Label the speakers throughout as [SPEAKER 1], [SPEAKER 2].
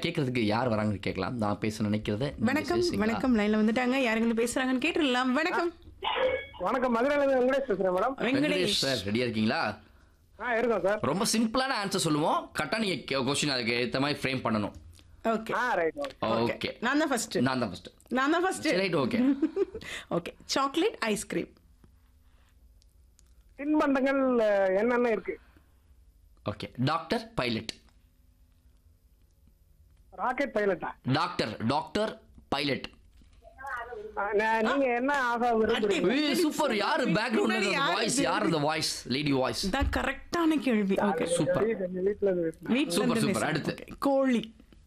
[SPEAKER 1] கேட்கறதுக்கு யார் வராங்கன்னு கேட்கலாம் நான் பேச நினைக்கிறத நீங்க
[SPEAKER 2] வணக்கம்
[SPEAKER 1] பேசுறீங்களா?
[SPEAKER 2] வணக்கம் லைன்ல வந்துட்டாங்க யாருங்க பேசுறாங்கன்னு கேட்டுடலாம் வணக்கம்
[SPEAKER 3] வணக்கம் மதுரையில இருந்து வெங்கடேஷ் பேசுறேன் மேடம்
[SPEAKER 1] வெங்கடேஷ்
[SPEAKER 2] வெங்கடேஷ்
[SPEAKER 1] சார் ரெடியா இருக்கீங்களா
[SPEAKER 3] ஆ இருக்கோம் சார்
[SPEAKER 1] ரொம்ப சிம்பிளான ஆன்சர் சொல்லுவோம் கரெக்டா நீங்க கொஸ்டின் அதுக்கு ஏத்த மாதிரி ஃப்ரேம் பண்ணணும்
[SPEAKER 2] ஓகே
[SPEAKER 3] ஆ ரைட்
[SPEAKER 1] ஓகே
[SPEAKER 2] நான் தான் ஃபர்ஸ்ட்
[SPEAKER 1] நான் தான் ஃபர்ஸ்ட்
[SPEAKER 2] நான் தான் first
[SPEAKER 1] right okay
[SPEAKER 2] okay chocolate ice cream
[SPEAKER 3] தின்பண்டங்கள் அஹ், என்னென்ன இருக்கு
[SPEAKER 1] ஓகே டாக்டர் பைலட்
[SPEAKER 3] ராக்கெட் பைலட்டா
[SPEAKER 1] டாக்டர் டாக்டர் பைலட்
[SPEAKER 3] நீங்க என்ன ஆசை விரும்புறீங்க
[SPEAKER 1] சூப்பர் யாரு பேக்ரவுண்ட்ல
[SPEAKER 2] பின்னாடி
[SPEAKER 1] அந்த
[SPEAKER 2] யாரு
[SPEAKER 1] வாய்ஸ்
[SPEAKER 2] இது?
[SPEAKER 1] யார் அந்த வாய்ஸ் லேடி வாய்ஸ்
[SPEAKER 2] தான் கரெக்டான கேள்வி ஓகே
[SPEAKER 1] சூப்பர்
[SPEAKER 3] எங்க வீட்டுல இருந்து பேசுறேன்.
[SPEAKER 2] வீட்ல
[SPEAKER 1] Super,
[SPEAKER 2] இருந்து
[SPEAKER 1] super.
[SPEAKER 2] பேசுறேன்.
[SPEAKER 1] அடுத்து.
[SPEAKER 2] Okay. கோழி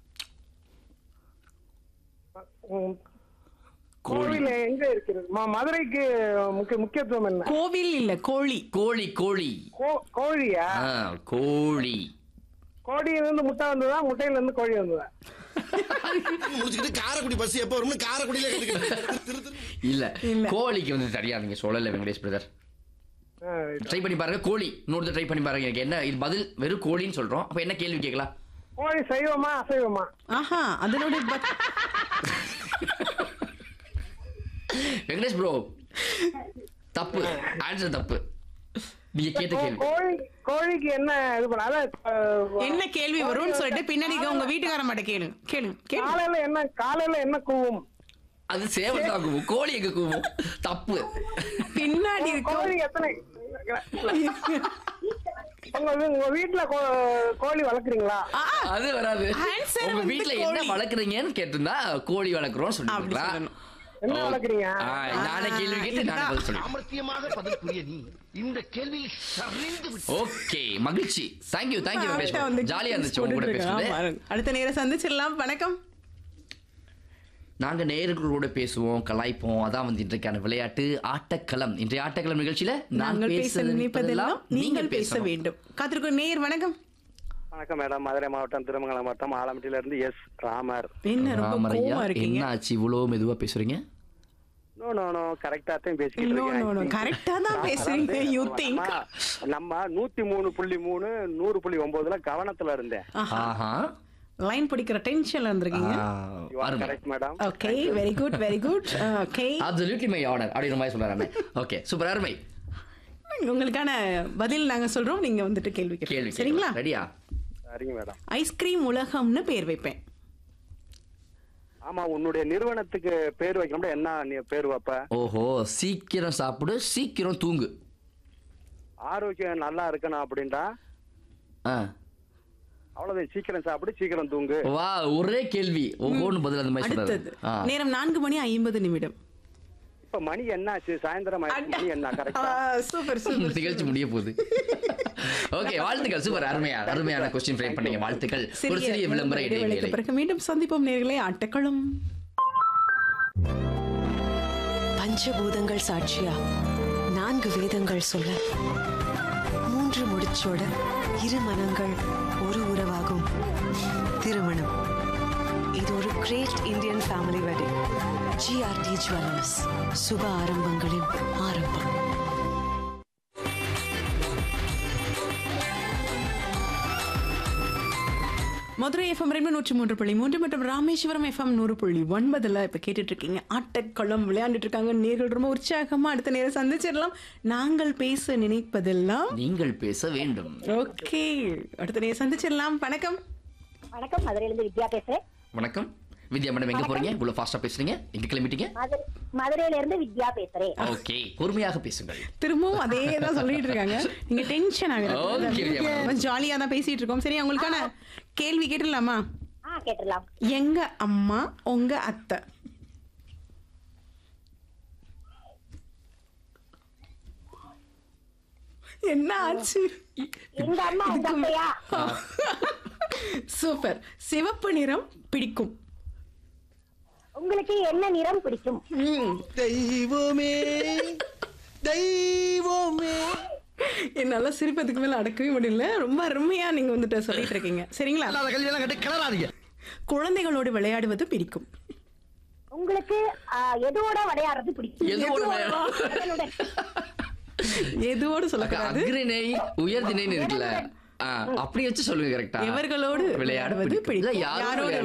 [SPEAKER 3] உம்,
[SPEAKER 1] கோழி
[SPEAKER 3] கோவில் எங்க இருக்கிறது ம- மதுரைக்கு முக்கிய முக்கியத்துவம் என்ன
[SPEAKER 2] கோவில் இல்ல கோழி
[SPEAKER 1] கோழி கோழி
[SPEAKER 3] கோ- கோழியா
[SPEAKER 1] ஆ, கோழி
[SPEAKER 3] கோழியில இருந்து முட்டை வந்ததா முட்டையில இருந்து கோழி வந்ததா
[SPEAKER 4] முடிச்சுக்கிட்டு காரைக்குடி பஸ் எப்போ வரும்னு காரைக்குடியில கத்துக்கிட்டு
[SPEAKER 1] இல்ல
[SPEAKER 2] இல்ல.
[SPEAKER 1] கோழிக்கு வந்து சரியா நீங்க சொல்லல வெங்கடேஷ் பிரதர்
[SPEAKER 3] ஆ, right.
[SPEAKER 1] ட்ரை பண்ணி பாருங்க கோழி இன்னொரு ட்ரை பண்ணி பாருங்க எனக்கு என்ன இது பதில் வெறும் கோழின்னு சொல்றோம் அப்ப என்ன கேள்வி கேட்கலாம்
[SPEAKER 3] கோழி சைவமா அசைவமா
[SPEAKER 2] ஆஹா அதனுடைய பத்-
[SPEAKER 1] வெங்கடேஷ் ப்ரோ தப்பு ஆன்சர் தப்பு நீங்க கேட்ட
[SPEAKER 3] கோ-
[SPEAKER 1] கேள்வி
[SPEAKER 3] கோழி கோழிக்கு என்ன இது பண்ண அதான் அஹ்,
[SPEAKER 2] என்ன கேள்வி வரும்னு சொல்லிட்டு பின்னாடி உங்க வீட்டுக்கார மாட்ட கேளுங்க கேளுங்க கேளுங்க
[SPEAKER 3] காலையில என்ன காலையில என்ன கூவும்
[SPEAKER 1] அது சேவல் தான் கூவும் கோழி எங்க கூவும் தப்பு
[SPEAKER 2] பின்னாடி இருக்க
[SPEAKER 3] கோழி எத்தனை உங்க வீ- உங்க வீட்டுல கோ- கோழி வளர்க்குறீங்களா
[SPEAKER 2] ஆ,
[SPEAKER 1] அது வராது
[SPEAKER 2] Answer
[SPEAKER 1] உங்க
[SPEAKER 2] வந்து
[SPEAKER 1] வீட்ல என்ன
[SPEAKER 2] கோழி.
[SPEAKER 1] வளர்க்குறீங்கன்னு கேட்டிருந்தா கோழி வளர்க்குறோம்னு
[SPEAKER 2] அப்படி
[SPEAKER 1] சொல்லிருக்கலாம்
[SPEAKER 2] சொல்லணும்
[SPEAKER 3] என்ன வளர்க்குறீங்க
[SPEAKER 1] நானே கேள்வி கேட்டு நானே பதில் சொல்லுவேன்
[SPEAKER 4] சாமர்த்தியமாக பதில் புரிய நீ இந்த கேள்வியில் சரிந்து விட்டு
[SPEAKER 1] ஓகே மகிழ்ச்சி தேங்க்யூ தேங்க்யூ
[SPEAKER 2] அவர்ட்ட
[SPEAKER 1] வெங்கடேஷ்
[SPEAKER 2] வந்து
[SPEAKER 1] ஜாலியா இருந்துச்சு உங்க கூட
[SPEAKER 2] போட்டுட்டு
[SPEAKER 1] பேசுறது
[SPEAKER 2] இருக்கான். ஆமா. அடுத்த நேரம் சந்திச்சிடலாம் வணக்கம்
[SPEAKER 1] நாங்க நேயர்களோட பேசுவோம் கலாய்ப்போம் அதான் வந்து இன்றைக்கான விளையாட்டு ஆட்டக்களம் இன்றைய ஆட்டக்களம் நிகழ்ச்சியில
[SPEAKER 2] நாங்கள் பேச நினைப்பதெல்லாம் நீங்கள் பேச
[SPEAKER 1] பேசணும்
[SPEAKER 2] வேண்டும் காத்திருக்கும் நேர் வணக்கம்
[SPEAKER 3] வணக்கம் மேடம் மதுரை மாவட்டம் திருமங்கலம் மாவட்டம் ஆலம்பட்டியில இருந்து எஸ் ராமர்
[SPEAKER 2] என்ன ரொம்ப
[SPEAKER 1] ராமரையா
[SPEAKER 2] கோவமா இருக்கீங்க
[SPEAKER 1] என்ன ஆச்சு இவ்வளவு மெதுவா பேசுறீங்க
[SPEAKER 3] நோ நோ நோ கரெக்டா தான் பேசிக்கிட்டு
[SPEAKER 2] No, no, no.
[SPEAKER 3] இருக்கேன்
[SPEAKER 2] correct ஆ தான் பேசுறீங்க. You think.
[SPEAKER 3] நம்ம- நம்ம நூத்தி மூணு புள்ளி மூணு நூறு புள்ளி ஒன்பதுல கவனத்துல இருந்தேன்
[SPEAKER 1] ஆஹா
[SPEAKER 2] லைன் பிடிக்கிற டென்ஷன்ல இருந்திருக்கீங்க
[SPEAKER 1] அருமை
[SPEAKER 3] correct madam
[SPEAKER 2] okay very good very good okay
[SPEAKER 1] absolutely my order அப்படின்ற மாதிரி சொல்றாரு ஓகே சூப்பர் அருமை
[SPEAKER 2] உங்களுக்கான பதில் நாங்க சொல்றோம் நீங்க வந்துட்டு கேள்வி
[SPEAKER 1] கேள்வி
[SPEAKER 2] கேள்வி சரிங்களா
[SPEAKER 1] ரெடியா
[SPEAKER 3] சரிங்க மேடம்
[SPEAKER 2] ஐஸ்கிரீம் உலகம்னு பேர் வைப்பேன்
[SPEAKER 3] ஆமா உன்னுடைய நிறுவனத்துக்கு பேர் வைக்கணும்னா என்ன நீ பேர் வைப்ப
[SPEAKER 1] ஓஹோ சீக்கிரம் சாப்பிடு சீக்கிரம் தூங்கு
[SPEAKER 3] ஆரோக்கியம் நல்லா இருக்கணும் அப்படின்டா
[SPEAKER 1] ஆ
[SPEAKER 3] அவ்வளவுதான் சீக்கிரம் சாப்பிடு சீக்கிரம் தூங்கு
[SPEAKER 1] வா ஒரே கேள்வி ஒவ்வொன்று பதில் அந்த மாதிரி
[SPEAKER 2] அடுத்தது
[SPEAKER 1] சொல்றாரு ஆ.
[SPEAKER 2] நேரம் நான்கு மணி ஐம்பது நிமிடம்
[SPEAKER 3] இப்ப மணி என்னாச்சு சாயந்தரம் ஆயிடுச்சு, மணி என்ன கரெக்டா
[SPEAKER 2] சூப்பர் சூப்பர்
[SPEAKER 1] நிகழ்ச்சி முடிய போகுது ஓகே வாழ்த்துக்கள் சூப்பர் அருமையா அருமையான கொஸ்டின் ஃப்ரேம் பண்ணீங்க வாழ்த்துக்கள் ஒரு சிறிய விளம்பர இடைவேளை
[SPEAKER 2] பிறகு மீண்டும் சந்திப்போம் நேர்களே ஆட்டக்களம்
[SPEAKER 5] பஞ்சபூதங்கள் சாட்சியா நான்கு வேதங்கள் சொல்ல மூன்று முடிச்சோட இரு மனங்கள் ஒரு உறவாகும் திருமணம் இது ஒரு great Indian family wedding GRT jewellers சுப ஆரம்பங்களின் ஆரம்பம்
[SPEAKER 2] மதுரை எஃப்எம் ரெண்டு நூற்றி மூன்று புள்ளி மூன்று மற்றும் ராமேஸ்வரம் எஃப்எம் நூறு புள்ளி ஒன்பதுல இப்ப கேட்டுட்டு இருக்கீங்க ஆட்டக்களம் விளையாண்டுட்டு இருக்காங்க நேர்கள் ரொம்ப உற்சாகமா அடுத்த நேரம் சந்திச்சிடலாம் நாங்கள் பேச நினைப்பதெல்லாம்
[SPEAKER 1] நீங்கள் பேச வேண்டும்
[SPEAKER 2] ஓகே அடுத்த நேரம் சந்திச்சிடலாம் வணக்கம்
[SPEAKER 6] வணக்கம் மதுரையிலிருந்து வித்யா பேசுறேன்
[SPEAKER 1] வணக்கம் வித்யா மேடம் எங்க போறீங்க இவ்வளவு ஃபாஸ்டா பேசுறீங்க எங்க கிளம்பிட்டீங்க
[SPEAKER 6] மதுரை மதுரையில இருந்து வித்யா பேசுறேன்
[SPEAKER 1] ஓகே பொறுமையாக பேசுங்கள்
[SPEAKER 2] திரும்பவும் அதே தான் சொல்லிட்டு இருக்காங்க நீங்க டென்ஷன்
[SPEAKER 1] Okay, வித்யா
[SPEAKER 2] ஆகுது ஜாலியா தான் பேசிட்டு இருக்கோம் சரி உங்களுக்கான கேள்வி கேட்டுடலாமா
[SPEAKER 6] ஆ கேட்டுடலாம்
[SPEAKER 2] எங்க அம்மா உங்க அத்தை என்ன ஆச்சு
[SPEAKER 6] எங்க அம்மா உங்க அத்தையா
[SPEAKER 2] சூப்பர் சிவப்பு நிறம் பிடிக்கும்
[SPEAKER 6] உங்களுக்கு என்ன நிறம் பிடிக்கும்
[SPEAKER 2] ம்,
[SPEAKER 4] தெய்வமே தெய்வமே
[SPEAKER 2] என்னால சிரிப்பதுக்கு மேல அடக்கவே முடியல ரொம்ப அருமையா நீங்க வந்துட்டு சொல்லிட்டு இருக்கீங்க சரிங்களா
[SPEAKER 4] அல்லாத கல்யாணம் கட்டி கிளறாதீங்க
[SPEAKER 2] குழந்தைகளோடு விளையாடுவது பிடிக்கும்
[SPEAKER 6] உங்களுக்கு ஆ, எதோட விளையாடுறது பிடிக்கும்
[SPEAKER 1] எதோட
[SPEAKER 6] எதனுடன்?
[SPEAKER 2] எதுவோடு சொல்லக்கூடாது
[SPEAKER 1] அக்ரிணை உயர்திணைன்னு இருக்குல்ல ஆ, அப்படி வச்சு சொல்லுங்க கரெக்டா
[SPEAKER 2] எவர்களோடு
[SPEAKER 1] விளையாட
[SPEAKER 2] விளையாடுவது
[SPEAKER 1] பிடிக்கும். இல்ல,
[SPEAKER 2] பிடிக்கும்
[SPEAKER 1] யாரோட
[SPEAKER 2] யாரோடு